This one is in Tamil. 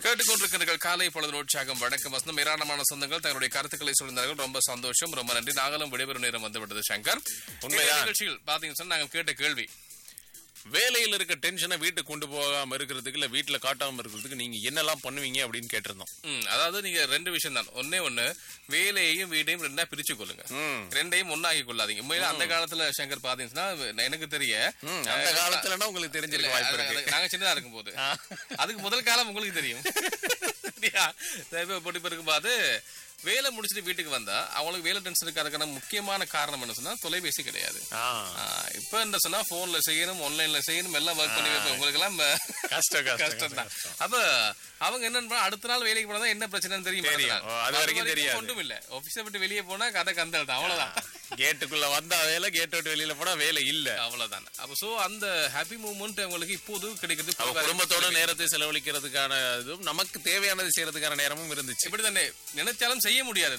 கேட்டுக்கொண்டிருக்கிறீர்கள் காலை பொழுது உற்சாகம் வணக்கம் வசந்தம் ஏராளமான சொந்தங்கள் தங்களுடைய கருத்துக்களை சொல்லியிருந்தார்கள் ரொம்ப சந்தோஷம் ரொம்ப நன்றி நாங்களும் விடைபெறும் நேரம் வந்துவிட்டது சங்கர் உண்மைதான். இந்த நிகழ்ச்சியில் பாத்தீங்கன்னு சொன்னா நாங்கள் கேட்ட கேள்வி வேலையில இருக்க டென்ஷனை வீட்டுக்கு கொண்டு போகாம இருக்கிறதுக்கு இல்ல வீட்டுல காட்டாம இருக்கிறதுக்கு நீங்க என்னெல்லாம் பண்ணுவீங்க அப்படின்னு கேட்டிருந்தோம் ம், அதாவது நீங்க ரெண்டு விஷயம் தான் ஒன்னே ஒண்ணு வேலையையும் வீட்டையும் ரெண்டா பிரிச்சு கொள்ளுங்க ம். ரெண்டையும் ஒன்னாக்கி கொள்ளாதீங்க உண்மையில அந்த காலத்துல சங்கர் பாத்தீங்கன்னா எனக்கு தெரிய ம், அந்த காலத்துலன்னா உங்களுக்கு தெரிஞ்சிருக்க வாய்ப்பு இருக்கு அது- நாங்க சின்னதா இருக்கும்போது அதுக்கு முதல் காலம் உங்களுக்கு தெரியும் சரியா? இப்ப பொடி இருக்கும்போது வேலை முடிச்சுட்டு வீட்டுக்கு வந்தா அவங்களுக்கு வேலை டென்ஷன் இருக்காதுக்கான முக்கியமான காரணம் என்ன சொன்னா தொலைபேசி கிடையாது ஆ, ஆ, இப்ப என்ன சொன்னா போன்ல செய்யணும் ஆன்லைன்ல செய்யணும் எல்லாம் ஒர்க் பண்ணி வைப்போம் உங்களுக்கு எல்லாம் கஷ்டம் கஷ்டம் கஷ்டம் தான் அப்ப அவங்க என்ன அடுத்த நாள் வேலைக்கு போனா என்ன பிரச்சனைன்னு தெரியும் தெரியும். ஓ, அது வரைக்கும் தெரியாது. ஒன்றும் இல்ல ஆபீஸை விட்டு வெளியே போனா கதை கந்தல் தான் அவ்வளவுதான் கேட்டுக்குள்ள வந்தா வேலை கேட் விட்டு வெளியில போனா வேலை இல்ல அவ்வளவுதான் அப்ப சோ அந்த ஹாப்பி மூமெண்ட் அவங்களுக்கு இப்போது கிடைக்கிறது அவ குடும்பத்தோட நேரத்தை செலவழிக்கிறதுக்கான இதுவும் நமக்கு தேவையானது செய்யறதுக்கான நேரமும் இருந்துச்சு இப்படி தானே நினைச்சாலும் செய்ய முடியாது